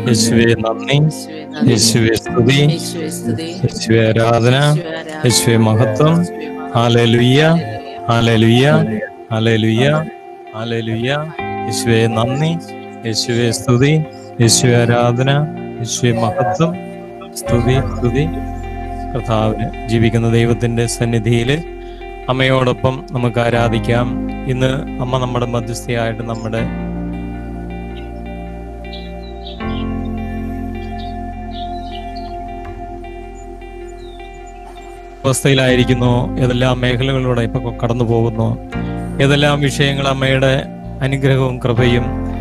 യേശുവെ നന്ദി യേശുവെ സ്തുതി യേശുവെ ആരാധന യേശുവെ മഹത്വം ഹാലലുയ്യ ഹാലലുയ്യ ഹാലലുയ്യ ഹാലലുയ്യ യേശുവെ നന്ദി യേശുവെ സ്തുതി യേശുവെ ആരാധന യേശുവെ മഹത്വം സ്തുതി സ്തുതി കർത്താവിന് ജീവിക്കുന്ന ദൈവത്തിന്റെ സന്നിധിയിൽ അമ്മയോടൊപ്പം നമുക്ക് ആരാധിക്കാം ഇന്ന് അമ്മ നമ്മുടെ മധ്യസ്ഥയായിട്ട് നമ്മുടെ അവസ്ഥയിലായിരിക്കുന്നു ഏതെല്ലാം മേഖലകളിലൂടെ ഇപ്പൊ കടന്നു പോകുന്നു ഏതെല്ലാം വിഷയങ്ങൾ അമ്മയുടെ അനുഗ്രഹവും കൃപയും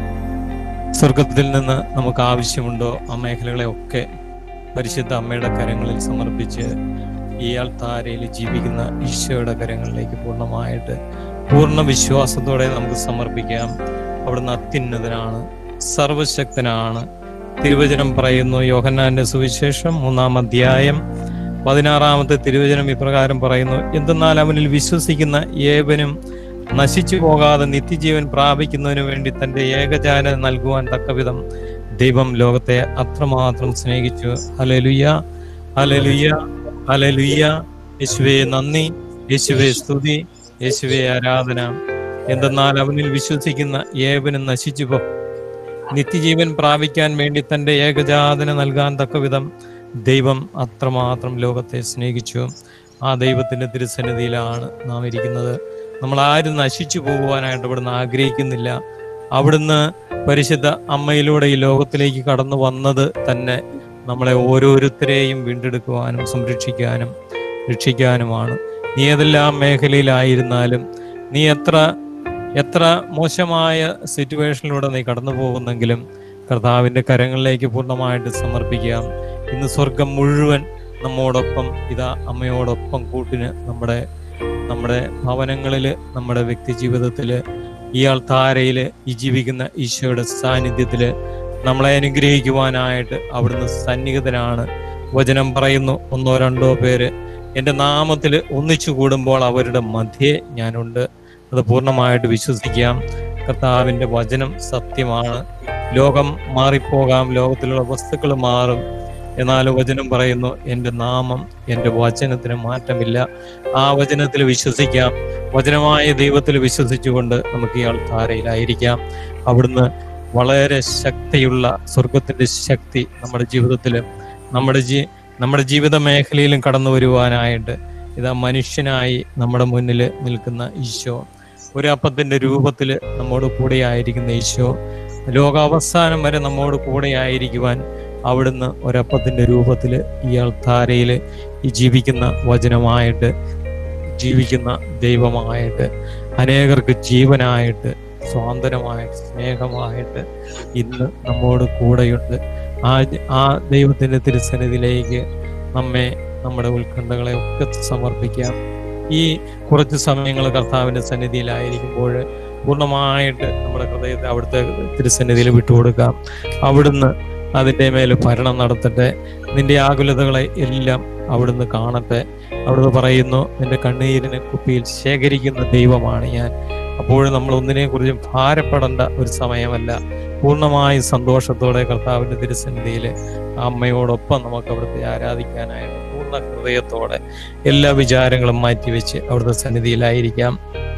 സ്വർഗത്തിൽ നിന്ന് നമുക്ക് ആവശ്യമുണ്ടോ ആ മേഖലകളെ ഒക്കെ പരിശുദ്ധ അമ്മയുടെ കരങ്ങളിൽ സമർപ്പിച്ച് ഈ ആൾത്താരയിൽ ജീവിക്കുന്ന ഈശോയുടെ കരങ്ങളിലേക്ക് പൂർണ്ണമായിട്ട് പൂർണ്ണ വിശ്വാസത്തോടെ നമുക്ക് സമർപ്പിക്കാം അവിടുന്ന് അത്യുന്നതനാണ് സർവശക്തനാണ് തിരുവചനം പറയുന്നു യോഹന്നാന്റെ സുവിശേഷം മൂന്നാം അധ്യായം പതിനാറാമത്തെ തിരുവചനം ഇപ്രകാരം പറയുന്നു എന്തെന്നാൽ അവനിൽ വിശ്വസിക്കുന്ന ഏവനും നശിച്ചു പോകാതെ നിത്യജീവൻ പ്രാപിക്കുന്നതിന് വേണ്ടി തന്റെ ഏകജാന നൽകുവാൻ തക്കവിധം ദൈവം ലോകത്തെ അത്രമാത്രം സ്നേഹിച്ചു ഹലലുയ്യ ഹലലുയ്യ ഹലലുയ്യ യേശുവെ നന്ദി യേശുവെ സ്തുതി യേശുവെ ആരാധന എന്തെന്നാൽ അവനിൽ വിശ്വസിക്കുന്ന ഏവനും നശിച്ചു പോ നിത്യജീവൻ പ്രാപിക്കാൻ വേണ്ടി തന്റെ ഏകജാതന നൽകാൻ തക്കവിധം ദൈവം അത്രമാത്രം ലോകത്തെ സ്നേഹിച്ചു ആ ദൈവത്തിന്റെ തിരുസന്നിധിയിലാണ് നാം ഇരിക്കുന്നത് നമ്മൾ ആരും നശിച്ചു പോകുവാനായിട്ട് ഇവിടുന്ന് ആഗ്രഹിക്കുന്നില്ല അവിടുന്ന് പരിശുദ്ധ അമ്മയിലൂടെ ഈ ലോകത്തിലേക്ക് കടന്നു വന്നത് തന്നെ നമ്മളെ ഓരോരുത്തരെയും വീണ്ടെടുക്കുവാനും സംരക്ഷിക്കാനും രക്ഷിക്കാനുമാണ് നീ ഏതെല്ലാം മേഖലയിലായിരുന്നാലും നീ എത്ര എത്ര മോശമായ സിറ്റുവേഷനിലൂടെ നീ കടന്നു പോകുന്നെങ്കിലും കർത്താവിന്റെ കരങ്ങളിലേക്ക് പൂർണ്ണമായിട്ട് സമർപ്പിക്കാം ഇന്ന് സ്വർഗം മുഴുവൻ നമ്മോടൊപ്പം ഇതാ അമ്മയോടൊപ്പം കൂട്ടിന് നമ്മുടെ നമ്മുടെ ഭവനങ്ങളിൽ നമ്മുടെ വ്യക്തി ജീവിതത്തിൽ ഈ ആൾത്താരയിൽ ഈ ജീവിക്കുന്ന ഈശോയുടെ സാന്നിധ്യത്തിൽ നമ്മളെ അനുഗ്രഹിക്കുവാനായിട്ട് അവിടുന്ന് സന്നിഹിതനാണ് വചനം പറയുന്നു ഒന്നോ രണ്ടോ പേര് എൻ്റെ നാമത്തിൽ ഒന്നിച്ചു കൂടുമ്പോൾ അവരുടെ മധ്യേ ഞാനുണ്ട് അത് പൂർണ്ണമായിട്ട് വിശ്വസിക്കാം കർത്താവിൻ്റെ വചനം സത്യമാണ് ലോകം മാറിപ്പോകാം ലോകത്തിലുള്ള വസ്തുക്കൾ മാറും എന്നാൽ വചനം പറയുന്നു എൻ്റെ നാമം എൻ്റെ വചനത്തിന് മാറ്റമില്ല ആ വചനത്തിൽ വിശ്വസിക്കാം വചനമായ ദൈവത്തിൽ വിശ്വസിച്ചുകൊണ്ട് നമുക്ക് ഇയാൾ ധാരയിലായിരിക്കാം അവിടുന്ന് വളരെ ശക്തിയുള്ള സ്വർഗത്തിന്റെ ശക്തി നമ്മുടെ ജീവിതത്തിൽ നമ്മുടെ ജീ നമ്മുടെ ജീവിത മേഖലയിലും കടന്നു വരുവാനായിട്ട് ഇതാ മനുഷ്യനായി നമ്മുടെ മുന്നിൽ നിൽക്കുന്ന ഈശോ ഒരു അപ്പത്തിന്റെ രൂപത്തിൽ നമ്മോട് കൂടെ ആയിരിക്കുന്ന ഈശോ ലോകാവസാനം വരെ നമ്മോട് കൂടെ ആയിരിക്കുവാൻ അവിടുന്ന് ഒരപ്പത്തിന്റെ രൂപത്തിൽ ഇയാൾ ധാരയിൽ ഈ ജീവിക്കുന്ന വചനമായിട്ട് ജീവിക്കുന്ന ദൈവമായിട്ട് അനേകർക്ക് ജീവനായിട്ട് സ്വാതന്ത്ര്യമായിട്ട് സ്നേഹമായിട്ട് ഇന്ന് നമ്മോട് കൂടെയുണ്ട് ആ ആ ദൈവത്തിന്റെ തിരുസന്നിധിയിലേക്ക് നമ്മെ നമ്മുടെ ഉത്കണ്ഠകളെ ഒക്കെ സമർപ്പിക്കാം ഈ കുറച്ച് സമയങ്ങൾ കർത്താവിന്റെ സന്നിധിയിലായിരിക്കുമ്പോൾ പൂർണ്ണമായിട്ട് നമ്മുടെ ഹൃദയത്തെ അവിടുത്തെ തിരുസന്നിധിയിൽ വിട്ടുകൊടുക്കാം അവിടുന്ന് അതിൻ്റെ മേൽ ഭരണം നടത്തട്ടെ നിന്റെ ആകുലതകളെ എല്ലാം അവിടുന്ന് കാണട്ടെ അവിടുന്ന് പറയുന്നു നിന്റെ കണ്ണീരിനെ കുപ്പിയിൽ ശേഖരിക്കുന്ന ദൈവമാണ് ഞാൻ അപ്പോഴും നമ്മൾ ഒന്നിനെ കുറിച്ചും ഭാരപ്പെടേണ്ട ഒരു സമയമല്ല പൂർണ്ണമായും സന്തോഷത്തോടെ കർത്താവിന്റെ തിരുസന്നിധിയിൽ അമ്മയോടൊപ്പം നമുക്ക് അവിടുത്തെ ആരാധിക്കാനായിട്ട് പൂർണ്ണ ഹൃദയത്തോടെ എല്ലാ വിചാരങ്ങളും മാറ്റിവെച്ച് അവിടുത്തെ സന്നിധിയിലായിരിക്കാം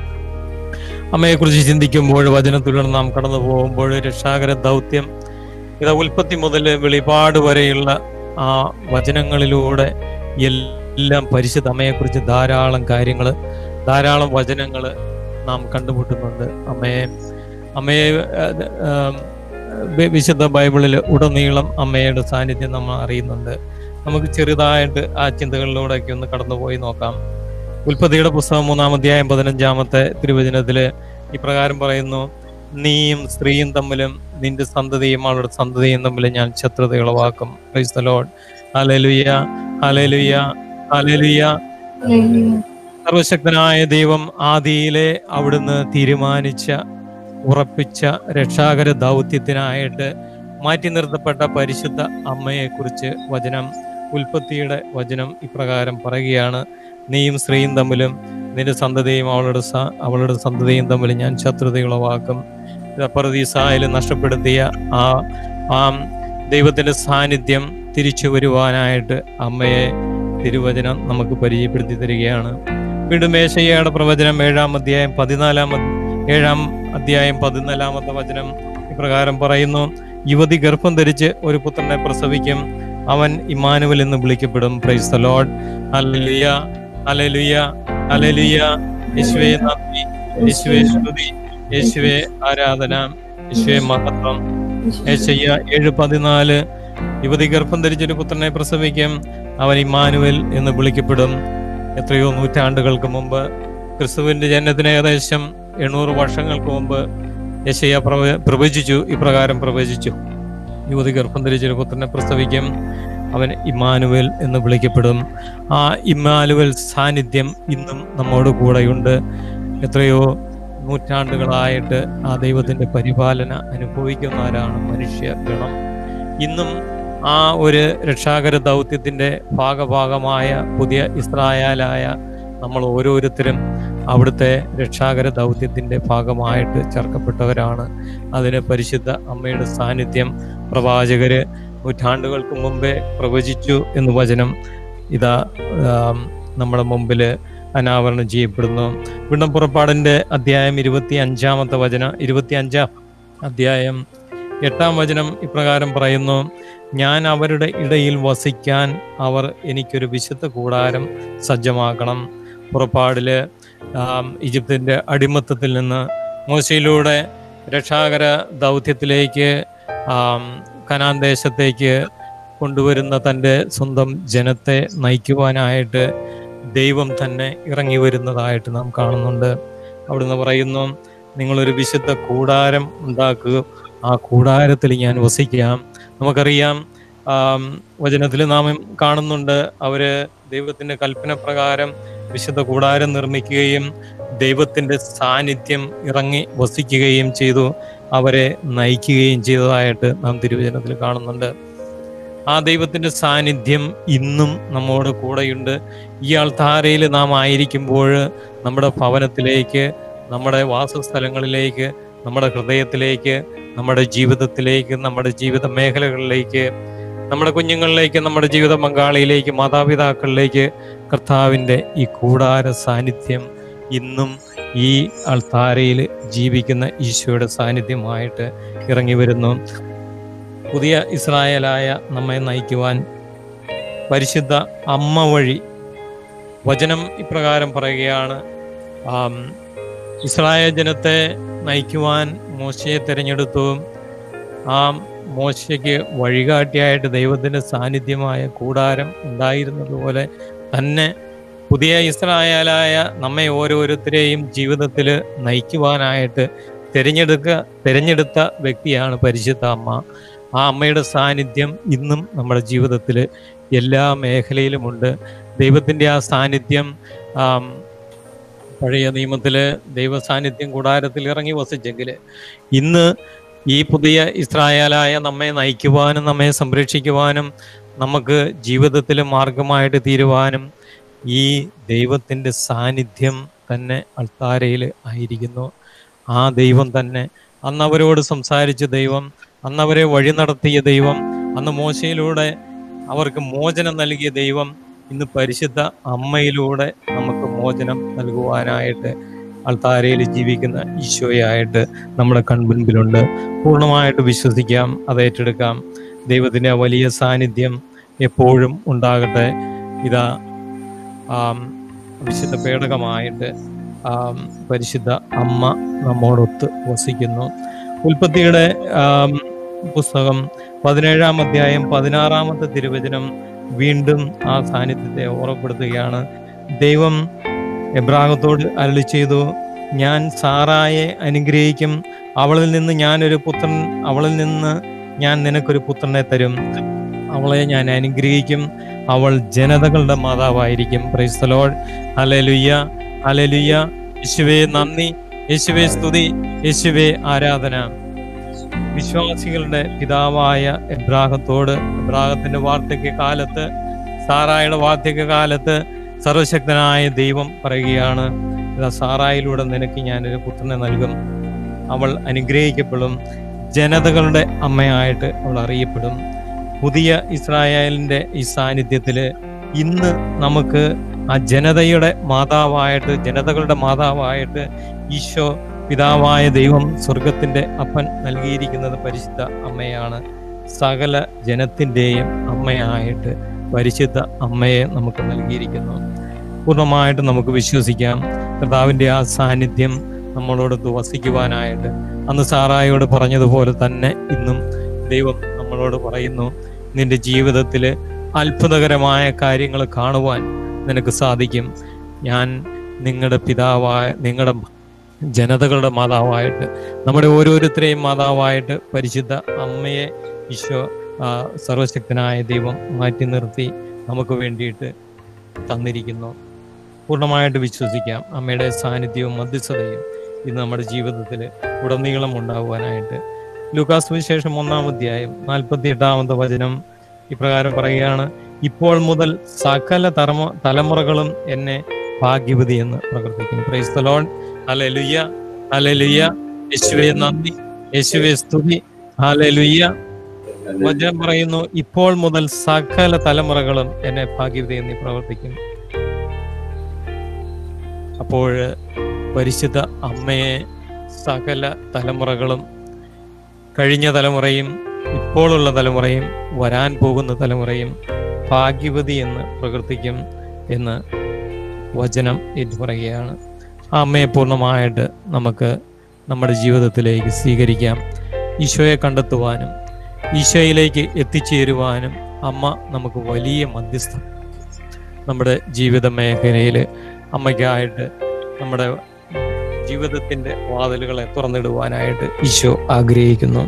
അമ്മയെക്കുറിച്ച് ചിന്തിക്കുമ്പോൾ വചനത്തിലൂടെ നാം കടന്നു പോകുമ്പോൾ രക്ഷാകര ദൗത്യം ഇത് ഉൽപ്പത്തി മുതൽ വെളിപാട് വരെയുള്ള ആ വചനങ്ങളിലൂടെ എല്ലാം പരിശുദ്ധ അമ്മയെക്കുറിച്ച് ധാരാളം കാര്യങ്ങൾ ധാരാളം വചനങ്ങൾ നാം കണ്ടുമുട്ടുന്നുണ്ട് അമ്മയെ അമ്മയെ വിശുദ്ധ ബൈബിളിൽ ഉടനീളം അമ്മയുടെ സാന്നിധ്യം നമ്മൾ അറിയുന്നുണ്ട് നമുക്ക് ചെറുതായിട്ട് ആ ചിന്തകളിലൂടെയൊക്കെ ഒന്ന് കടന്നുപോയി നോക്കാം ഉൽപ്പത്തിയുടെ പുസ്തകം മൂന്നാം അധ്യായം പതിനഞ്ചാമത്തെ തിരുവചനത്തില് ഇപ്രകാരം പറയുന്നു നീയും സ്ത്രീയും തമ്മിലും നിന്റെ സന്തതിയും അവളുടെ സന്തതിയും തമ്മിൽ ഞാൻ ശത്രുത ഉളവാക്കും ലോഡ് ഹലലുയ്യ ഹലലുയ്യ ഹലലുയ്യ സർവശക്തനായ ദൈവം ആദിയിലെ അവിടുന്ന് തീരുമാനിച്ച ഉറപ്പിച്ച രക്ഷാകര ദൗത്യത്തിനായിട്ട് മാറ്റി നിർത്തപ്പെട്ട പരിശുദ്ധ അമ്മയെക്കുറിച്ച് വചനം ഉൽപ്പത്തിയുടെ വചനം ഇപ്രകാരം പറയുകയാണ് നീയും സ്ത്രീയും തമ്മിലും നിന്റെ സന്തതിയും അവളുടെ അവളുടെ സന്തതിയും തമ്മിൽ ഞാൻ ശത്രുതയുളവാക്കും പർദീസായിൽ നഷ്ടപ്പെടുത്തിയ ആ ആ ദൈവത്തിന്റെ സാന്നിധ്യം തിരിച്ചു വരുവാനായിട്ട് അമ്മയെ തിരുവചനം നമുക്ക് പരിചയപ്പെടുത്തി തരികയാണ് വീണ്ടും മേശയ്യയുടെ പ്രവചനം ഏഴാം അധ്യായം പതിനാലാം അധ്- ഏഴാം അധ്യായം പതിനാലാമത്തെ വചനം ഇപ്രകാരം പറയുന്നു യുവതി ഗർഭം ധരിച്ച് ഒരു പുത്രനെ പ്രസവിക്കും അവൻ ഇമാനുവൽ എന്ന് വിളിക്കപ്പെടും praise the lord hallelujah hallelujah hallelujah യേശുവേ നന്ദി യേശുവേ സ്തുതി യേശുവേ ആരാധന യേശുവേ മഹത്വം യേശയ്യ ഏഴ് പതിനാല് യുവതി ഗർഭം ധരിച്ചൊരു പുത്രനെ പ്രസവിക്കും അവൻ ഇമാനുവൽ എന്ന് വിളിക്കപ്പെടും എത്രയോ നൂറ്റാണ്ടുകൾക്ക് മുമ്പ് ക്രിസ്തുവിന്റെ ജനനത്തിന് ഏകദേശം എണ്ണൂറ് വർഷങ്ങൾക്ക് മുമ്പ് യശയ്യ പ്രവ പ്രവചിച്ചു ഇപ്രകാരം പ്രവചിച്ചു യുവതി ഗർഭം ധരിച്ചൊരു പുത്രനെ പ്രസവിക്കും അവൻ ഇമാനുവൽ എന്ന് വിളിക്കപ്പെടും ആ ഇമാനുവൽ സാന്നിധ്യം ഇന്നും നമ്മോട് കൂടെയുണ്ട് എത്രയോ നൂറ്റാണ്ടുകളായിട്ട് ആ ദൈവത്തിന്റെ പരിപാലന അനുഭവിക്കുന്നവരാണ് മനുഷ്യ ഗണം ഇന്നും ആ ഒരു രക്ഷാകര ദൗത്യത്തിന്റെ ഭാഗഭാഗമായ പുതിയ ഇസ്രായേലായ നമ്മൾ ഓരോരുത്തരും അവിടുത്തെ രക്ഷാകര ദൗത്യത്തിന്റെ ഭാഗമായിട്ട് ചേർക്കപ്പെട്ടവരാണ് അതിന് പരിശുദ്ധ അമ്മയുടെ സാന്നിധ്യം പ്രവാചകര് നൂറ്റാണ്ടുകൾക്ക് മുമ്പേ പ്രവചിച്ചു എന്ന് വചനം ഇതാ ആം, നമ്മുടെ മുമ്പിൽ അനാവരണം ചെയ്യപ്പെടുന്നു വീണ്ടും പുറപ്പാടിന്റെ അധ്യായം ഇരുപത്തി അഞ്ചാമത്തെ വചനം ഇരുപത്തി അഞ്ചാം അധ്യായം എട്ടാം വചനം ഇപ്രകാരം പറയുന്നു ഞാൻ അവരുടെ ഇടയിൽ വസിക്കാൻ അവർ എനിക്കൊരു വിശുദ്ധ കൂടാരം സജ്ജമാക്കണം പുറപ്പാടില് ആം, ഈജിപ്തിന്റെ അടിമത്തത്തിൽ നിന്ന് മോശയിലൂടെ രക്ഷാകര ദൗത്യത്തിലേക്ക് ആം, കനാൻ ദേശത്തേക്ക് കൊണ്ടുവരുന്ന തൻ്റെ സ്വന്തം ജനത്തെ നയിക്കുവാനായിട്ട് ദൈവം തന്നെ ഇറങ്ങി വരുന്നതായിട്ട് നാം കാണുന്നുണ്ട് അവിടുന്ന് പറയുന്നു നിങ്ങളൊരു വിശുദ്ധ കൂടാരം ഉണ്ടാക്കുക ആ കൂടാരത്തിൽ ഞാൻ വസിക്കാം നമുക്കറിയാം വചനത്തിൽ നാം കാണുന്നുണ്ട് അവര് ദൈവത്തിന്റെ കൽപ്പന പ്രകാരം വിശുദ്ധ കൂടാരം നിർമ്മിക്കുകയും ദൈവത്തിന്റെ സാന്നിധ്യം ഇറങ്ങി വസിക്കുകയും ചെയ്തു അവരെ നയിക്കുകയും ചെയ്തതായിട്ട് നാം തിരുവചനത്തിൽ കാണുന്നുണ്ട് ആ ദൈവത്തിന്റെ സാന്നിധ്യം ഇന്നും നമ്മോട് കൂടെയുണ്ട് ഈ ആൾത്താരയിൽ നാം ആയിരിക്കുമ്പോൾ നമ്മുടെ ഭവനത്തിലേക്ക് നമ്മുടെ വാസസ്ഥലങ്ങളിലേക്ക് നമ്മുടെ ഹൃദയത്തിലേക്ക് നമ്മുടെ ജീവിതത്തിലേക്ക് നമ്മുടെ ജീവിത മേഖലകളിലേക്ക് നമ്മുടെ കുഞ്ഞുങ്ങളിലേക്ക് നമ്മുടെ ജീവിത പങ്കാളിയിലേക്ക് മാതാപിതാക്കളിലേക്ക് കർത്താവിൻ്റെ ഈ കൂടാര സാന്നിധ്യം ഇന്നും ഈ അൾത്താരയിൽ ജീവിക്കുന്ന ഈശോയുടെ സാന്നിധ്യമായിട്ട് ഇറങ്ങി വരുന്നു പുതിയ ഇസ്രായേലായ നമ്മെ നയിക്കുവാൻ പരിശുദ്ധ അമ്മ വഴി വചനം ഇപ്രകാരം പറയുകയാണ് ആം, ഇസ്രായേൽ ജനത്തെ നയിക്കുവാൻ മോശയെ തിരഞ്ഞെടുത്തു ആ മോശയ്ക്ക് വഴികാട്ടിയായിട്ട് ദൈവത്തിന്റെ സാന്നിധ്യമായ കൂടാരം ഉണ്ടായിരുന്നതുപോലെ തന്നെ പുതിയ ഇസ്രായേലായ നമ്മെ ഓരോരുത്തരെയും ജീവിതത്തിൽ നയിക്കുവാനായിട്ട് തിരഞ്ഞെടുക്ക തിരഞ്ഞെടുത്ത വ്യക്തിയാണ് പരിശുദ്ധ അമ്മ ആ അമ്മയുടെ സാന്നിധ്യം ഇന്നും നമ്മുടെ ജീവിതത്തിൽ എല്ലാ മേഖലയിലുമുണ്ട് ദൈവത്തിൻ്റെ ആ സാന്നിധ്യം ആം, പഴയ നിയമത്തില് ദൈവ സാന്നിധ്യം കൂടാരത്തിൽ ഇറങ്ങി വസിച്ചെങ്കിൽ ഇന്ന് ഈ പുതിയ ഇസ്രായേലായ നമ്മെ നയിക്കുവാനും നമ്മെ സംരക്ഷിക്കുവാനും നമുക്ക് ജീവിതത്തിൽ മാർഗമായിട്ട് തീരുവാനും ഈ ദൈവത്തിൻ്റെ സാന്നിധ്യം തന്നെ അൾത്താരയിൽ ആയിരിക്കുന്നു ആ ദൈവം തന്നെ അന്ന് അവരോട് സംസാരിച്ച ദൈവം അന്ന് അവരെ വഴി നടത്തിയ ദൈവം അന്ന് മോശയിലൂടെ അവർക്ക് മോചനം നൽകിയ ദൈവം ഇന്ന് പരിശുദ്ധ അമ്മയിലൂടെ നമുക്ക് മോചനം നൽകുവാനായിട്ട് അൾത്താരയിൽ ജീവിക്കുന്ന ഈശോയായിട്ട് നമ്മുടെ കൺമുൻപിലുണ്ട് പൂർണ്ണമായിട്ട് വിശ്വസിക്കാം അത് ഏറ്റെടുക്കാം ദൈവത്തിൻ്റെ ആ വലിയ സാന്നിധ്യം എപ്പോഴും ഉണ്ടാകട്ടെ ഇതാ ആം, വിശുദ്ധ പേടകമായിട്ട് ആം, പരിശുദ്ധ അമ്മ നമ്മോടൊത്ത് വസിക്കുന്നു ഉൽപ്പത്തിയുടെ ആം, പുസ്തകം പതിനേഴാം അധ്യായം പതിനാറാമത്തെ തിരുവചനം വീണ്ടും ആ സാന്നിധ്യത്തെ ഓർമ്മപ്പെടുത്തുകയാണ് ദൈവം എബ്രാഹത്തോട് അരളി ചെയ്തു ഞാൻ സാറായെ അനുഗ്രഹിക്കും അവളിൽ നിന്ന് ഞാനൊരു പുത്രൻ അവളിൽ നിന്ന് ഞാൻ നിനക്കൊരു പുത്രനെ തരും അവളെ ഞാൻ അനുഗ്രഹിക്കും അവൾ ജനതകളുടെ മാതാവായിരിക്കും പ്രൈസ്തലോൾ അലലുയ്യ അലലുയ്യ യേശുവേ നന്ദി യേശുവേ സ്തുതി യേശുവേ ആരാധന വിശ്വാസികളുടെ പിതാവായ എബ്രാഹത്തോട് എബ്രാഹത്തിന്റെ വാർദ്ധക്യ കാലത്ത് സാറായുടെ വാർദ്ധക്യ കാലത്ത് സർവശക്തനായ ദൈവം പറയുകയാണ് ഇതാ സാറായിലൂടെ നിനക്ക് ഞാനൊരു പുത്രനെ നൽകും അവൾ അനുഗ്രഹിക്കപ്പെടും ജനതകളുടെ അമ്മയായിട്ട് അവൾ അറിയപ്പെടും പുതിയ ഇസ്രായേലിന്റെ ഈ സാന്നിധ്യത്തിൽ ഇന്ന് നമുക്ക് ആ ജനതയുടെ മാതാവായിട്ട് ജനതകളുടെ മാതാവായിട്ട് ഈശോ പിതാവായ ദൈവം സ്വർഗത്തിന്റെ അപ്പൻ നൽകിയിരിക്കുന്നത് പരിശുദ്ധ അമ്മയാണ് സകല ജനത്തിൻ്റെയും അമ്മയായിട്ട് പരിശുദ്ധ അമ്മയെ നമുക്ക് നൽകിയിരിക്കുന്നു പൂർണ്ണമായിട്ട് നമുക്ക് വിശ്വസിക്കാം കർത്താവിൻ്റെ ആ സാന്നിധ്യം നമ്മളോട് വസിക്കുവാനായിട്ട് അന്ന് സാറായോട് പറഞ്ഞതുപോലെ തന്നെ ഇന്നും ദൈവം നമ്മളോട് പറയുന്നു നിന്റെ ജീവിതത്തിൽ അത്ഭുതകരമായ കാര്യങ്ങൾ കാണുവാൻ നിനക്ക് സാധിക്കും ഞാൻ നിങ്ങളുടെ പിതാവായ നിങ്ങളുടെ ജനതകളുടെ മാതാവായിട്ട് നമ്മുടെ ഓരോരുത്തരെയും മാതാവായിട്ട് പരിശുദ്ധ അമ്മയെ ഈശോ ആ, സർവശക്തനായ ദൈവം മാറ്റി നിർത്തി നമുക്ക് വേണ്ടിയിട്ട് തന്നിരിക്കുന്നു പൂർണ്ണമായിട്ട് വിശ്വസിക്കാം അമ്മയുടെ സാന്നിധ്യവും മധ്യസ്ഥതയും ഇന്ന് നമ്മുടെ ജീവിതത്തിൽ ഉടനീളം ഉണ്ടാകുവാനായിട്ട് ലൂക്കാസ് വിശേഷം ഒന്നാം അധ്യായം നാൽപ്പത്തി എട്ടാമത്തെ വചനം ഇപ്രകാരം പറയുകയാണ് ഇപ്പോൾ മുതൽ സകല തലമ തലമുറകളും എന്നെ ഭാഗ്യവതി എന്ന് പ്രകൃതിക്കുന്നു praise the lord hallelujah hallelujah യേശുവേ നന്ദി യേശുവേ സ്തുതി ഹല്ലേലൂയ വചനം പറയുന്നു ഇപ്പോൾ മുതൽ സകല തലമുറകളും എന്നെ ഭാഗ്യവതി എന്ന് പ്രവർത്തിക്കും അപ്പോൾ പരിശുദ്ധ അമ്മയെ സകല തലമുറകളും കഴിഞ്ഞ തലമുറയും ഇപ്പോഴുള്ള തലമുറയും വരാൻ പോകുന്ന തലമുറയും ഭാഗ്യവതി എന്ന് പ്രകൃതിക്കും എന്ന് വചനം ഏറ്റു പറയുകയാണ് ആ അമ്മയെ പൂർണ്ണമായിട്ട് നമുക്ക് നമ്മുടെ ജീവിതത്തിലേക്ക് സ്വീകരിക്കാം ഈശോയെ കണ്ടെത്തുവാനും ഈശോയിലേക്ക് എത്തിച്ചേരുവാനും അമ്മ നമുക്ക് വലിയ മധ്യസ്ഥം നമ്മുടെ ജീവിത മേഖലയിൽ അമ്മയ്ക്കായിട്ട് നമ്മുടെ ജീവിതത്തിന്റെ വാതിലുകളെ തുറന്നിടുവാനായിട്ട് ഈശോ ആഗ്രഹിക്കുന്നു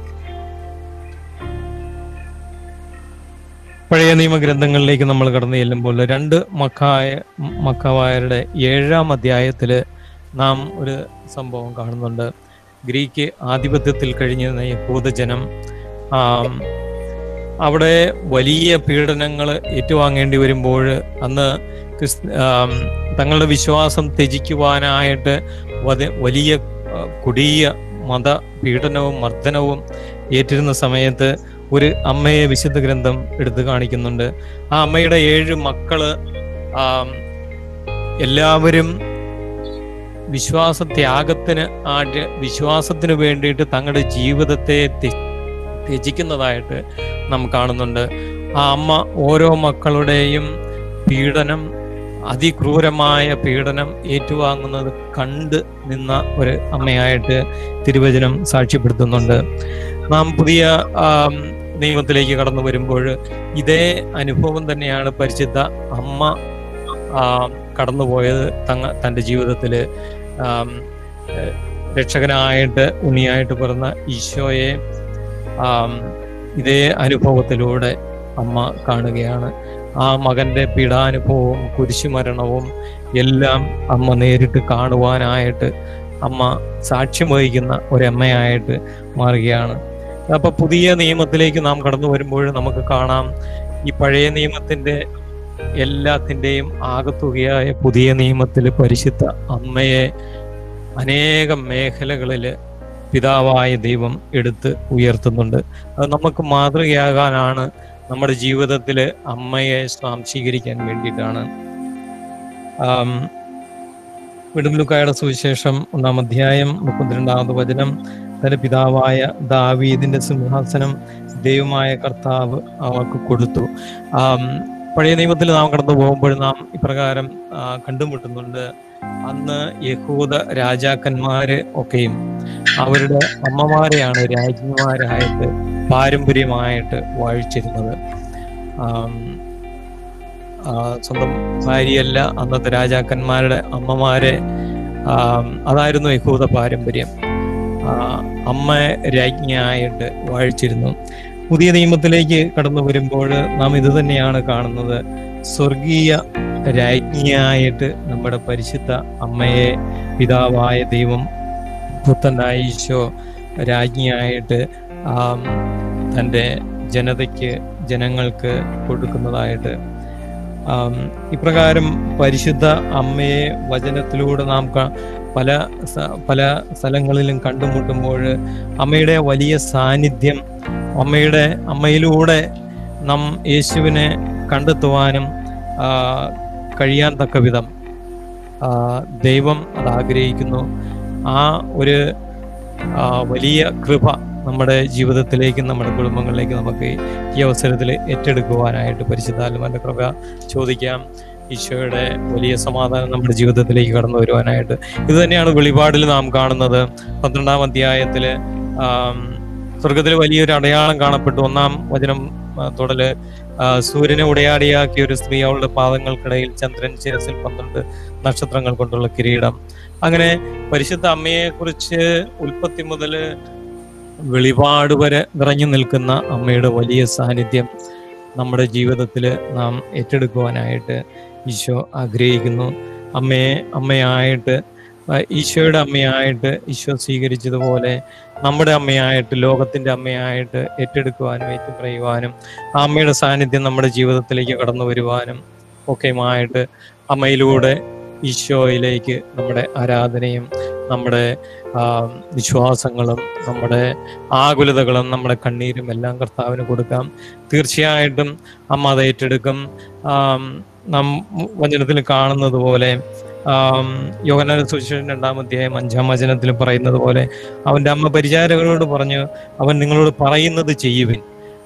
പഴയ നിയമഗ്രന്ഥങ്ങളിലേക്ക് നമ്മൾ കടന്നു ചെല്ലുമ്പോൾ രണ്ട് മക്കായ മക്കവായരുടെ ഏഴാം അധ്യായത്തില് നാം ഒരു സംഭവം കാണുന്നുണ്ട് ഗ്രീക്ക് ആധിപത്യത്തിൽ കഴിഞ്ഞിരുന്ന യഹൂദജനം ആം, അവിടെ വലിയ പീഡനങ്ങൾ ഏറ്റുവാങ്ങേണ്ടി വരുമ്പോൾ അന്ന് ക്രിസ് ആം, തങ്ങളുടെ വിശ്വാസം ത്യജിക്കുവാനായിട്ട് വധ- വലിയ ആ, കൊടിയ മത പീഡനവും മർദ്ദനവും ഏറ്റിരുന്ന സമയത്ത് ഒരു അമ്മയെ വിശുദ്ധ ഗ്രന്ഥം എടുത്തു കാണിക്കുന്നുണ്ട് ആ അമ്മയുടെ ഏഴ് മക്കള് ആം, എല്ലാവരും വിശ്വാസ ത്യാഗത്തിന് ആ ര- വിശ്വാസത്തിന് വേണ്ടിയിട്ട് തങ്ങളുടെ ജീവിതത്തെ ത്യ- ത്യജിക്കുന്നതായിട്ട് നാം കാണുന്നുണ്ട് ആ അമ്മ ഓരോ മക്കളുടെയും പീഡനം അതിക്രൂരമായ പീഡനം ഏറ്റുവാങ്ങുന്നത് കണ്ട് നിന്ന ഒരു അമ്മയായിട്ട് തിരുവചനം സാക്ഷ്യപ്പെടുത്തുന്നുണ്ട് നാം പുതിയ ആം, നിയമത്തിലേക്ക് കടന്നു വരുമ്പോൾ ഇതേ അനുഭവം തന്നെയാണ് പരിശുദ്ധ അമ്മ ആം, കടന്നുപോയത് തങ്ങ തൻ്റെ ജീവിതത്തിൽ രക്ഷകനായിട്ട് ഉണ്ണിയായിട്ട് പിറന്ന ഈശോയെ ആം, ഇതേ അനുഭവത്തിലൂടെ അമ്മ കാണുകയാണ് ആ മകന്റെ പീഡാനുഭവവും കുരിശുമരണവും എല്ലാം അമ്മ നേരിട്ട് കാണുവാനായിട്ട് അമ്മ സാക്ഷ്യം വഹിക്കുന്ന ഒരമ്മയായിട്ട് മാറുകയാണ് അപ്പൊ പുതിയ നിയമത്തിലേക്ക് നാം കടന്നു വരുമ്പോൾ നമുക്ക് കാണാം ഈ പഴയ നിയമത്തിന്റെ എല്ലാത്തിൻ്റെയും ആകത്തുകയായ പുതിയ നിയമത്തിൽ പരിശുദ്ധ അമ്മയെ അനേകം മേഖലകളിൽ പിതാവായ ദൈവം എടുത്ത് ഉയർത്തുന്നുണ്ട് അത് നമുക്ക് മാതൃകയാകാനാണ് നമ്മുടെ ജീവിതത്തിൽ അമ്മയെ സ്വാംശീകരിക്കാൻ വേണ്ടിയിട്ടാണ് ആം, വിടുംലുക്കായുടെ സുവിശേഷം ഒന്നാം അധ്യായം മുപ്പത്തിരണ്ടാമത് വചനം തന്റെ പിതാവായ ദാവീദിന്റെ സിംഹാസനം ദൈവമായ കർത്താവ് അവർക്ക് കൊടുത്തു ആം, പഴയ നിയമത്തിൽ നാം കടന്നു പോകുമ്പോൾ നാം ഇപ്രകാരം ആ, കണ്ടുമുട്ടുന്നുണ്ട് അന്ന് യഹൂദ രാജാക്കന്മാര് ഒക്കെയും അവരുടെ അമ്മമാരെയാണ് രാജ്ഞിമാരായിട്ട് പാരമ്പര്യമായിട്ട് വാഴിച്ചിരുന്നത് ആം, ആ, സ്വന്തം ഭാര്യയല്ല അന്നത്തെ രാജാക്കന്മാരുടെ അമ്മമാരെ ആം, അതായിരുന്നു യഹൂദ പാരമ്പര്യം ആ, അമ്മ രാജ്ഞിയായിട്ട് വാഴിച്ചിരുന്നു പുതിയ നിയമത്തിലേക്ക് കടന്നു വരുമ്പോൾ നാം ഇത് തന്നെയാണ് കാണുന്നത് സ്വർഗീയ രാജ്ഞിയായിട്ട് നമ്മുടെ പരിശുദ്ധ അമ്മയെ പിതാവായ ദൈവം പുത്തനായ ഈശോ രാജ്ഞിയായിട്ട് ആം, തൻ്റെ ജനതയ്ക്ക് ജനങ്ങൾക്ക് കൊടുക്കുന്നതായിട്ട് ആം, ഇപ്രകാരം പരിശുദ്ധ അമ്മയെ വചനത്തിലൂടെ നാം ക- പല സ- പല സ്ഥലങ്ങളിലും കണ്ടുമുട്ടുമ്പോൾ അമ്മയുടെ വലിയ സാന്നിധ്യം അമ്മയുടെ അമ്മയിലൂടെ നാം യേശുവിനെ കണ്ടെത്തുവാനും ആ, കഴിയാൻ തക്ക വിധം ആ, ദൈവം അത് ആഗ്രഹിക്കുന്നു ആ ഒരു ആ, വലിയ കൃപ നമ്മുടെ ജീവിതത്തിലേക്കും നമ്മുടെ കുടുംബങ്ങളിലേക്കും നമുക്ക് ഈ അവസരത്തിൽ ഏറ്റെടുക്കുവാനായിട്ട് പരിശുദ്ധാത്മാന്റെ കൃപ ചോദിക്കാം ഈശോയുടെ വലിയ സമാധാനം നമ്മുടെ ജീവിതത്തിലേക്ക് കടന്നു വരുവാനായിട്ട് ഇത് തന്നെയാണ് വെളിപാടിൽ നാം കാണുന്നത് പന്ത്രണ്ടാം അധ്യായത്തില് ആം, സ്വർഗത്തിൽ വലിയൊരു അടയാളം കാണപ്പെട്ടു ഒന്നാം വചനം ആ, തുടല് ആ, സൂര്യനെ ഉടയാടിയാക്കിയ ഒരു സ്ത്രീ അവളുടെ പാദങ്ങൾക്കിടയിൽ ചന്ദ്രൻ ശിരസിൽ പന്ത്രണ്ട് നക്ഷത്രങ്ങൾ കൊണ്ടുള്ള കിരീടം അങ്ങനെ പരിശുദ്ധ അമ്മയെ കുറിച്ച് ഉൽപ്പത്തി മുതൽ വെളിപാട് വരെ നിറഞ്ഞു നിൽക്കുന്ന അമ്മയുടെ വലിയ സാന്നിധ്യം നമ്മുടെ ജീവിതത്തിൽ നാം ഏറ്റെടുക്കുവാനായിട്ട് ഈശോ ആഗ്രഹിക്കുന്നു അമ്മയെ അമ്മയായിട്ട് ആ, ഈശോയുടെ അമ്മയായിട്ട് ഈശോ സ്വീകരിച്ചതുപോലെ നമ്മുടെ അമ്മയായിട്ട് ലോകത്തിന്റെ അമ്മയായിട്ട് ഏറ്റെടുക്കുവാനും ഏറ്റുപറയുവാനും ആ അമ്മയുടെ സാന്നിധ്യം നമ്മുടെ ജീവിതത്തിലേക്ക് കടന്നു വരുവാനും ഒക്കെയുമായിട്ട് അമ്മയിലൂടെ ഈശോയിലേക്ക് നമ്മുടെ ആരാധനയും നമ്മുടെ ആ, വിശ്വാസങ്ങളും നമ്മുടെ ആകുലതകളും നമ്മുടെ കണ്ണീരും എല്ലാം കർത്താവിന് കൊടുക്കാം തീർച്ചയായിട്ടും അമ്മ അത് ഏറ്റെടുക്കും ആം, നാം വചനത്തിൽ കാണുന്നത് പോലെ ആം, യോഹന്നാന സുവിശേഷം രണ്ടാം അധ്യായം അഞ്ചാം വചനത്തിൽ പറയുന്നത് പോലെ അവന്റെ അമ്മ പരിചാരകരോട് പറഞ്ഞു അവൻ നിങ്ങളോട് പറയുന്നത് ചെയ്യുവിൻ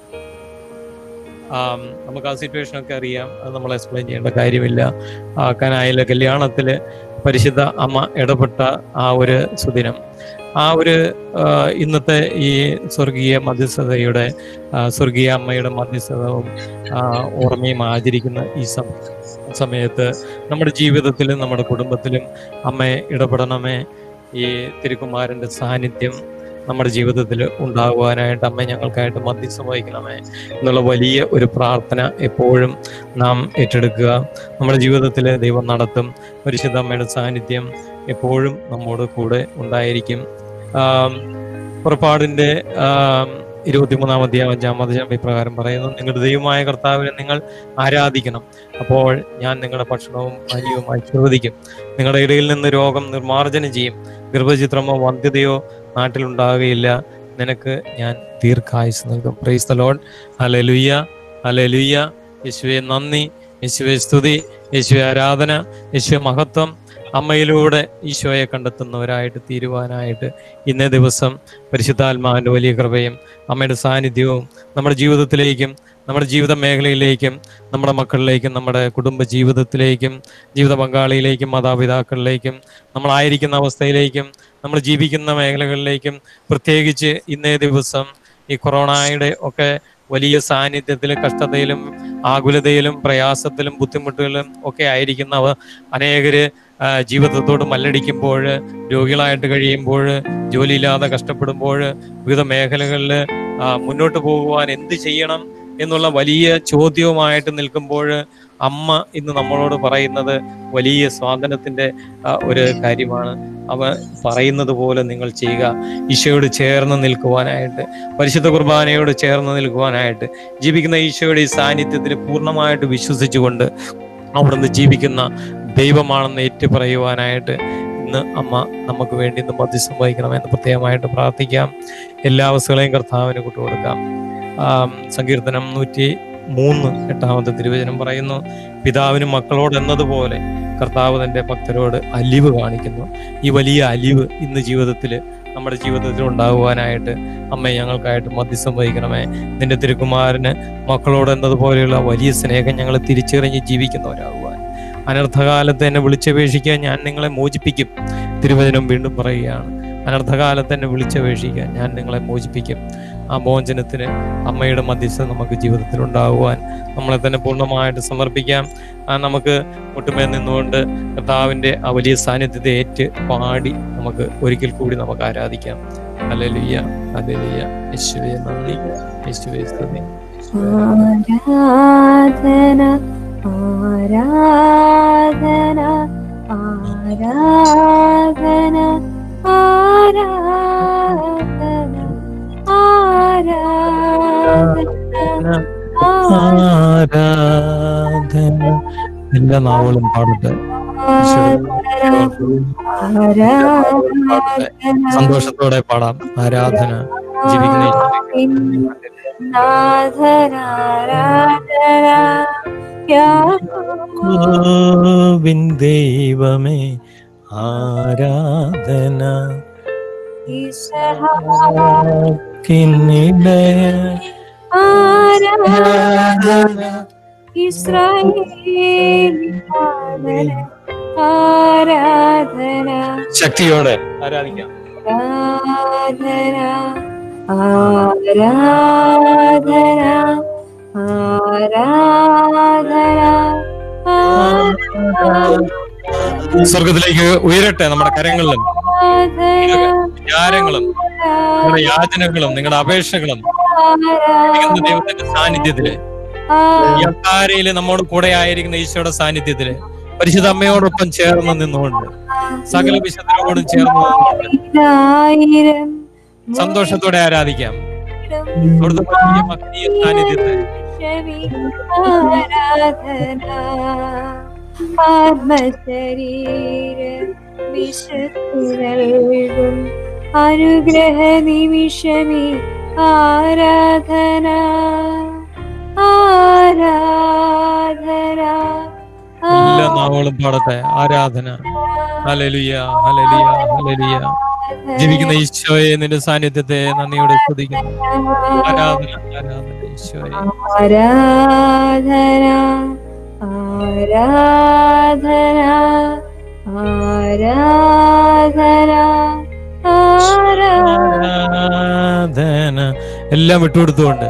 ആം, നമുക്ക് ആ സിറ്റുവേഷൻ ഒക്കെ അറിയാം അത് നമ്മൾ എക്സ്പ്ലെയിൻ ചെയ്യേണ്ട കാര്യമില്ല ആ കനായിലെ കല്യാണത്തില് പരിശുദ്ധ അമ്മ ഇടപെട്ട ആ ഒരു സുദിനം ആ ഒരു ആ, ഇന്നത്തെ ഈ സ്വർഗീയ മധ്യസ്ഥതയുടെ ആ, സ്വർഗീയ അമ്മയുടെ മധ്യസ്ഥതവും ആ, ഓർമ്മയും ആചരിക്കുന്ന ഈ സം- സമയത്ത് നമ്മുടെ ജീവിതത്തിലും നമ്മുടെ കുടുംബത്തിലും അമ്മയെ ഇടപെടണമേ ഈ തിരുക്കുമാരന്റെ സാന്നിധ്യം നമ്മുടെ ജീവിതത്തിൽ ഉണ്ടാകുവാനായിട്ട് അമ്മ ഞങ്ങൾക്കായിട്ട് മധ്യസ്ഥം വഹിക്കണമേ എന്നുള്ള വലിയ ഒരു പ്രാർത്ഥന എപ്പോഴും നാം ഏറ്റെടുക്കുക നമ്മുടെ ജീവിതത്തിൽ ദൈവം നടത്തും പരിശുദ്ധ അമ്മയുടെ സാന്നിധ്യം എപ്പോഴും നമ്മോട് കൂടെ ഉണ്ടായിരിക്കും ആം, പുറപ്പാടിന്റെ ആം, ഇരുപത്തിമൂന്നാം അധ്യായം അഞ്ചാം അധ്യായം ഇപ്രകാരം പറയുന്നു നിങ്ങളുടെ ദൈവമായ കർത്താവിനെ നിങ്ങൾ ആരാധിക്കണം അപ്പോൾ ഞാൻ നിങ്ങളുടെ ഭക്ഷണവും പാനീയവുമായി ശ്രദ്ധിക്കും നിങ്ങളുടെ ഇടയിൽ നിന്ന് രോഗം നിർമ്മാർജ്ജനം ചെയ്യും ഗർഭചിത്രമോ വന്ധ്യതയോ നാട്ടിലുണ്ടാകുകയില്ല നിനക്ക് ഞാൻ ദീർഘായുസ് നൽകും praise the lord hallelujah hallelujah യേശുവെ നന്ദി യേശുവെ സ്തുതി യേശുവെ ആരാധന യേശുവെ മഹത്വം അമ്മയിലൂടെ ഈശോയെ കണ്ടെത്തുന്നവരായിട്ട് തീരുവാനായിട്ട് ഇന്നേ ദിവസം പരിശുദ്ധാത്മാവിന്റെ വലിയ കൃപയും അമ്മയുടെ സാന്നിധ്യവും നമ്മുടെ ജീവിതത്തിലേക്കും നമ്മുടെ ജീവിത മേഖലയിലേക്കും നമ്മുടെ മക്കളിലേക്കും നമ്മുടെ കുടുംബ ജീവിതത്തിലേക്കും ജീവിത പങ്കാളിയിലേക്കും മാതാപിതാക്കളിലേക്കും നമ്മളായിരിക്കുന്ന അവസ്ഥയിലേക്കും നമ്മൾ ജീവിക്കുന്ന മേഖലകളിലേക്കും പ്രത്യേകിച്ച് ഇന്നേ ദിവസം ഈ കൊറോണയുടെ ഒക്കെ വലിയ സാന്നിധ്യത്തിലും കഷ്ടതയിലും ആകുലതയിലും പ്രയാസത്തിലും ബുദ്ധിമുട്ടുകളിലും ഒക്കെ ആയിരിക്കുന്നവ അനേകര് ആ, ജീവിതത്തോട് മല്ലടിക്കുമ്പോൾ രോഗികളായിട്ട് കഴിയുമ്പോൾ ജോലിയില്ലാതെ കഷ്ടപ്പെടുമ്പോൾ വിവിധ മേഖലകളിൽ മുന്നോട്ട് പോകുവാൻ എന്ത് ചെയ്യണം എന്നുള്ള വലിയ ചോദ്യവുമായിട്ട് നിൽക്കുമ്പോൾ അമ്മ ഇന്ന് നമ്മളോട് പറയുന്നത് വലിയ സ്വാതന്ത്ര്യത്തിന്റെ ആ, ഒരു കാര്യമാണ് അവ പറയുന്നത് പോലെ നിങ്ങൾ ചെയ്യുക ഈശോയോട് ചേർന്ന് നിൽക്കുവാനായിട്ട് പരിശുദ്ധ കുർബാനയോട് ചേർന്ന് നിൽക്കുവാനായിട്ട് ജീവിക്കുന്ന ഈശോയുടെ ഈ സാന്നിധ്യത്തിൽ പൂർണ്ണമായിട്ട് വിശ്വസിച്ചുകൊണ്ട് അവിടുന്ന് ജീവിക്കുന്ന ദൈവമാണെന്ന് ഏറ്റുപറയുവാനായിട്ട് ഇന്ന് അമ്മ നമുക്ക് വേണ്ടി ഇന്ന് മധ്യസ്ഥം വഹിക്കണമെന്ന് പ്രത്യേകമായിട്ട് പ്രാർത്ഥിക്കാം എല്ലാ അവസ്ഥകളെയും കർത്താവിന് കൂട്ടുകൊടുക്കാം ആം, സങ്കീർത്തനം നൂറ്റി മൂന്ന് എട്ടാമത്തെ തിരുവചനം പറയുന്നു പിതാവിനും മക്കളോട് എന്നതുപോലെ കർത്താവ് തന്റെ ഭക്തരോട് അലിവ് കാണിക്കുന്നു ഈ വലിയ അലിവ് ഇന്ന് ജീവിതത്തിൽ നമ്മുടെ ജീവിതത്തിൽ ഉണ്ടാകുവാനായിട്ട് അമ്മ ഞങ്ങൾക്കായിട്ട് മധ്യസ്ഥം വഹിക്കണമേ നിന്റെ തിരുക്കുമാരന് മക്കളോട് എന്നതുപോലെയുള്ള വലിയ സ്നേഹം ഞങ്ങൾ തിരിച്ചറിഞ്ഞ് ജീവിക്കുന്നവരാകുവാൻ അനർത്ഥകാലത്ത് എന്നെ വിളിച്ചപേക്ഷിക്കാൻ ഞാൻ നിങ്ങളെ മോചിപ്പിക്കും തിരുവചനം വീണ്ടും പറയുകയാണ് അനർത്ഥകാലത്ത് എന്നെ വിളിച്ചപേക്ഷിക്കാൻ ഞാൻ നിങ്ങളെ മോചിപ്പിക്കും ആ മോചനത്തിന് അമ്മയുടെ മധ്യസ്ഥത നമുക്ക് ജീവിതത്തിൽ ഉണ്ടാകുവാൻ നമ്മളെ തന്നെ പൂർണ്ണമായിട്ട് സമർപ്പിക്കാം ആ നമുക്ക് മുട്ടുമേൽ നിന്നുകൊണ്ട് കർത്താവിന്റെ ആ വലിയ സാന്നിധ്യത്തെ ഏറ്റ് പാടി നമുക്ക് ഒരിക്കൽ കൂടി നമുക്ക് ആരാധിക്കാം അല്ലേലുയ്യ അല്ലേലുയ്യ യേശുവേ നന്ദി യേശുവേ സ്തുതി ആരാധന ആരാധന ആരാധന ആരാധന ആരാധന ആരാധന എല്ലാ നാവുകളും പാടട്ടെ ആരാധന സന്തോഷത്തോടെ പാടാം ആരാധന ജീവിക്കുന്ന ഈശോയെ നാഥനാരാധന യാക്കോബ് യാക്കോബിൻ ദൈവമേ ആരാധന കിന്നിടയ ആരാധന ഇസ്രായേലി ആരാധന ആരാധന ശക്തിയോടെ ആരാധിക്കാം ആരാധന ആരാധന ആരാധന സ്വർഗത്തിലേക്ക് ഉയരട്ടെ നമ്മുടെ കരങ്ങളിലും വിചാരങ്ങളും നിങ്ങളുടെ യാചനകളും നിങ്ങളുടെ അപേക്ഷകളും ദൈവത്തിന്റെ ദൈവത്തിന്റെ സാന്നിധ്യത്തില് ഈ അക്കാരയില് നമ്മോട് കൂടെ ആയിരിക്കുന്ന ഈശോയുടെ സാന്നിധ്യത്തില് പരിശുദ്ധ അമ്മയോടൊപ്പം ചേർന്ന് നിന്നുകൊണ്ട് സകല വിശുദ്ധരോടും ചേർന്ന് നിന്നുകൊണ്ട് ആയിരം സന്തോഷത്തോടെ ആരാധിക്കാം അവിടുത്തെ വലിയ മഹനീയ സാന്നിധ്യത്തെ ആരാധന ആത്മശരീര വിശുദ്ധും അനുഗ്രഹ നിമിഷമി ആരാധന ആരാധന എല്ലാ നാവുകളും പാടട്ടെ ആരാധന ഹലലിയ ഹലലിയ ഹലലിയ ജീവിക്കുന്ന ഈശോയെ നിന്റെ സാന്നിധ്യത്തെ നന്ദിയോടെ സ്തുതിക്കുന്നു ആരാധന ആരാധന ഈശോയെ ആരാധന ആരാധന ആരാധന ആരാധന എല്ലാം വിട്ടുകൊടുത്തുകൊണ്ട്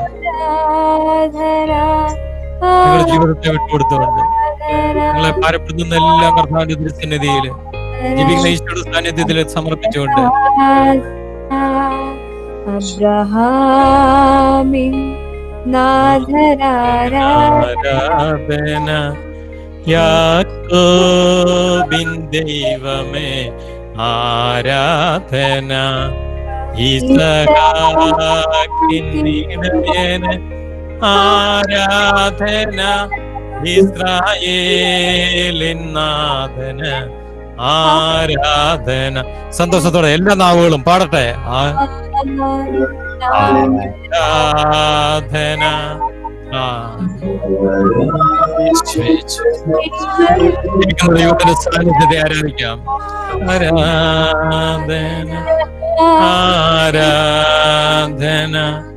നിങ്ങളുടെ ജീവിതത്തെ വിട്ടുകൊടുത്തുകൊണ്ട് നിങ്ങളെ ഭാരപ്പെടുത്തുന്ന എല്ലാം കർത്താവിന്റെ തിരുസന്നിധിയില് ജീവിക്കുന്ന ഈശോയുടെ സാന്നിധ്യത്തിൽ സമർപ്പിച്ചുകൊണ്ട് അബ്രഹാമിൻ നാഥരാരാ ആരാധന യാക്കോബിൻ ദൈവമേ ആരാധന ഈസഹാക്കിന് ആരാധന ഇസ്രായേലിൻ നാഥന ആരാധന സന്തോഷത്തോടെ എല്ലാ നാവുകളും പാടട്ടെ ആ- ആരാധന ആ. യേശുവേ, യേശുവേ. ജീവിക്കുന്ന ദൈവത്തിന്റെ സാന്നിധ്യത്തെ ആരാധിക്കാം ആരാധന ആരാധന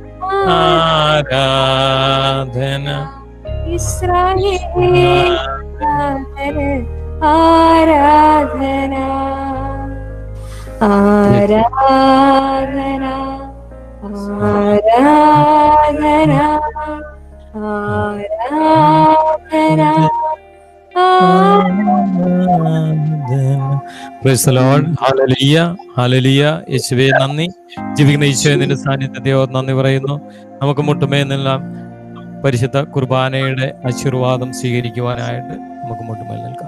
ആരാധന ഇസ്രായേൽ ആരാധന ആരാധന ആരാധന ആരാധന Praise the Lord. Hallelujah. Hallelujah. യേശുവേ നന്ദി ജീവിക്കുന്ന ഈശോയെ നിന്റെ സാന്നിധ്യത്തെയോ നന്ദി പറയുന്നു നമുക്ക് മുട്ടുമേ നിന്നെല്ലാം പരിശുദ്ധ കുർബാനയുടെ ആശീർവാദം സ്വീകരിക്കുവാനായിട്ട് നമുക്ക് മുട്ടുമേൽ നിൽക്കാം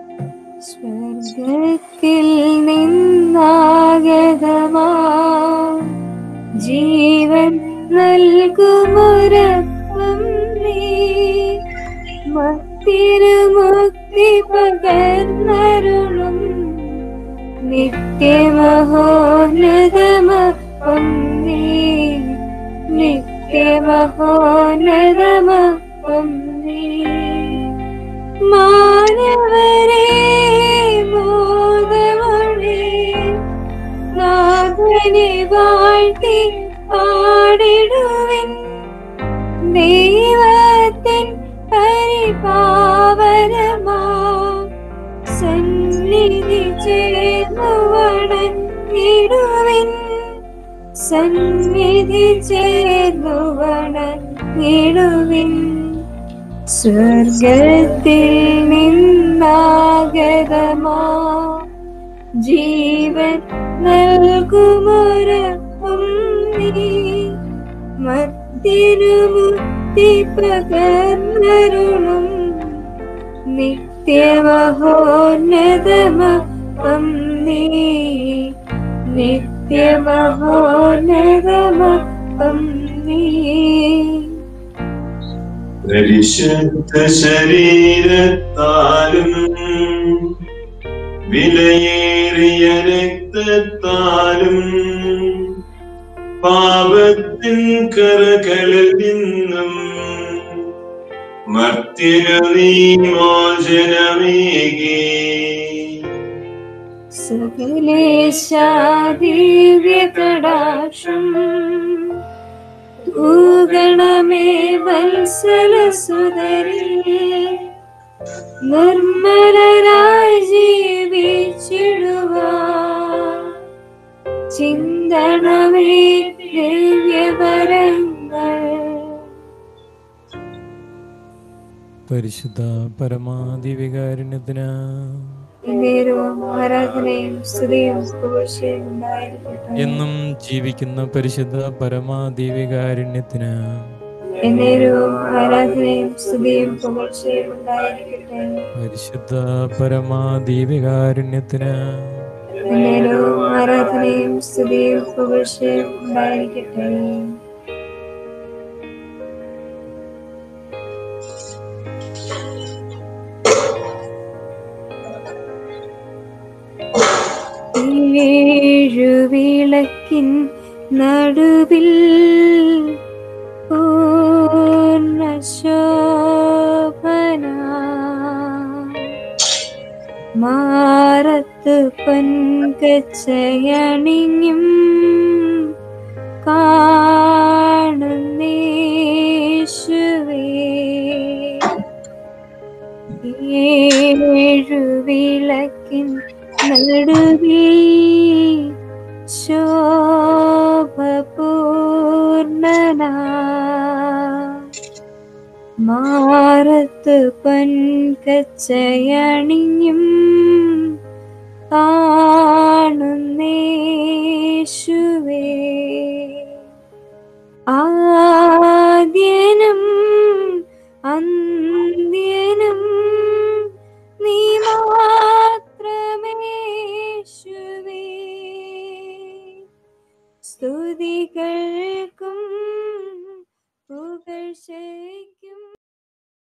സ്വർഗത്തിൽ നിന്നാഗതമാ ജീവൻ നൽകുമൊരപ്പം നീ മത്തിരുമുക്തി പകർന്നരുളും നിത്യമഹോന്നതമപ്പം നീ നിത്യമഹോന്നതമപ്പം നീ മാനവരെ മോദമണേ നാഥനെ വാഴ്ത്തി പാടിടുവിൻ ദൈവത്തിൻ പരിപാവനമാ സന്നിധി ചേർന്നു വണങ്ങിടുവിൻ സന്നിധി ചേർന്നു വണങ്ങിടുവിൻ സ്വർഗത്തിൽ നിന്നാഗതമാ ജീവൻ നൽകുമൊരപ്പം നീ മത്തിരുമുക്തി പകർന്നരുളും നിത്യമഹോന്നതമപ്പം നീ നിത്യമഹോന്നതമപ്പം നീ പരിശുദ്ധ ശരീരത്താലും വിലയേറിയ രക്തത്താലും പാപത്തിൻ കറകളിൽ നിന്നും മർത്തിനു നീ മോചനമേകി സകലേശാദിവ്യകടാക്ഷം തൂഗണമേ വത്സലസുതരേ നിർമ്മലരായി ജീവിച്ചിടുവാ ചിന്തണമേ ദിവ്യവരങ്ങൾ പരിശുദ്ധ പരമാധിവികാരുണ്യത്തിന് നേരവും ആരാധനയും സ്തുതിയും പുകഴ്ചയും ഉണ്ടായിരിക്കട്ടെ എന്നും ജീവിക്കുന്ന പരിശുദ്ധ പരമാധിവികാരുണ്യത്തിന് എന്നേരവും ആരാധനയും സ്തുതിയും പുകഴ്ചയും ഉണ്ടായിരിക്കട്ടെ പരിശുദ്ധ പരമാധിവികാരുണ്യത്തിന് എന്നേരവും ആരാധനയും സ്തുതിയും പുകഴ്ചയും ഉണ്ടായിരിക്കട്ടെ ഏഴുവിളക്കിൻ നടുവിൽ പൂർണ്ണ ശോഭന മാറത്ത് പൊൻകച്ചയണിഞ്ഞും കാണുന്നേശുവേ ഏഴുവിളക്കിൻ നടുവേ ശോഭപൂർണന മാറത്ത് പൊൻകച്ചയണിഞ്ഞും കാണുന്നേശുവേ